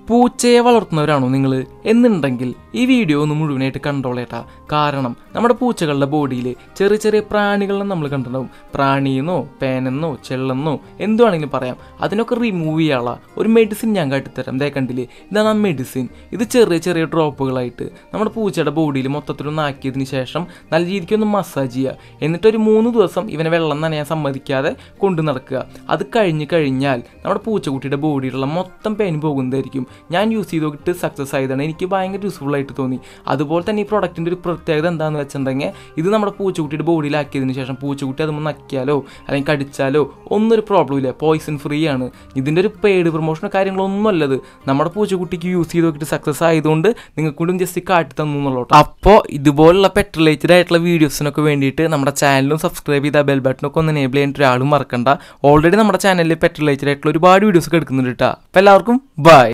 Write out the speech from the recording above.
പൂച്ചയെ വളർത്തുന്നവരാണോ നിങ്ങൾ എന്നുണ്ടെങ്കിൽ ഈ വീഡിയോ ഒന്ന് മുഴുവനായിട്ട് കണ്ടോളേട്ടാ കാരണം നമ്മുടെ പൂച്ചകളുടെ ബോഡിയിൽ ചെറിയ ചെറിയ പ്രാണികളെ നമ്മൾ കണ്ടിട്ടുണ്ടാവും പ്രാണിയെന്നോ പേനെന്നോ ചെള്ളെന്നോ എന്തുവാണെങ്കിലും പറയാം അതിനൊക്കെ റിമൂവ് ചെയ്യാനുള്ള ഒരു മെഡിസിൻ ഞാൻ കാട്ടിത്തരാം ദേ കണ്ടില്ലേ ഇതാണ് ആ മെഡിസിൻ ഇത് ചെറിയ ചെറിയ ഡ്രോപ്പുകളായിട്ട് നമ്മുടെ പൂച്ചയുടെ ബോഡിയിൽ മൊത്തത്തിലൊന്ന് ആക്കിയതിന് ശേഷം നല്ല രീതിക്ക് ഒന്ന് മസാജ് ചെയ്യുക എന്നിട്ട് ഒരു മൂന്ന് ദിവസം ഇവനെ വെള്ളം നനയാൻ സമ്മതിക്കാതെ കൊണ്ടു നടക്കുക അത് കഴിഞ്ഞ് കഴിഞ്ഞാൽ നമ്മുടെ പൂച്ചക്കുട്ടിയുടെ ബോഡിയിലുള്ള മൊത്തം പെയിൻ പോകുന്നതായിരിക്കും ഞാൻ യൂസ് ചെയ്ത് നോക്കിയിട്ട് സക്സസ് ആയതാണ് എനിക്ക് ഭയങ്കര യൂസ്ഫുൾ ആയിട്ട് തോന്നി അതുപോലെ തന്നെ ഈ പ്രോഡക്റ്റിൻ്റെ ഒരു പ്രത്യേകത എന്താണെന്ന് വെച്ചിട്ടുണ്ടെങ്കിൽ ഇത് നമ്മുടെ പൂച്ചക്കുട്ടിയുടെ ബോഡിയിലാക്കിയതിന് ശേഷം പൂച്ചക്കുട്ടി അത് നക്കിയാലോ അല്ലെങ്കിൽ കടിച്ചാലോ ഒന്നും ഒരു പ്രോബ്ലം ഇല്ല പോയിസൺ ഫ്രീ ആണ് ഇതിൻ്റെ ഒരു പെയ്ഡ് പ്രൊമോഷനോ കാര്യങ്ങളൊന്നും അല്ലത് നമ്മുടെ പൂച്ചക്കുട്ടിക്ക് യൂസ് ചെയ്ത് നോക്കിയിട്ട് സക്സസ് ആയതുകൊണ്ട് നിങ്ങൾക്ക് കൂടി ജസ്റ്റ് കാട്ടി തന്നു എന്നുള്ളൂ അപ്പോൾ ഇതുപോലുള്ള പെറ്റ് റിലേറ്റഡ് ആയിട്ടുള്ള വീഡിയോസിനൊക്കെ വേണ്ടിയിട്ട് നമ്മുടെ ചാനലും സബ്സ്ക്രൈബ് ചെയ്ത ബെൽ ബട്ടനൊക്കെ ഒന്ന് എനേബിൾ ചെയ്യാൻ ഒരാളും മറക്കണ്ട ഓൾറെഡി നമ്മുടെ ചാനലിൽ പെറ്റ് റിലേറ്റഡ് ആയിട്ടുള്ള ഒരുപാട് വീഡിയോസ് ഒക്കെ എടുക്കുന്നുണ്ട് കേട്ടോ അപ്പോൾ എല്ലാവർക്കും ബൈ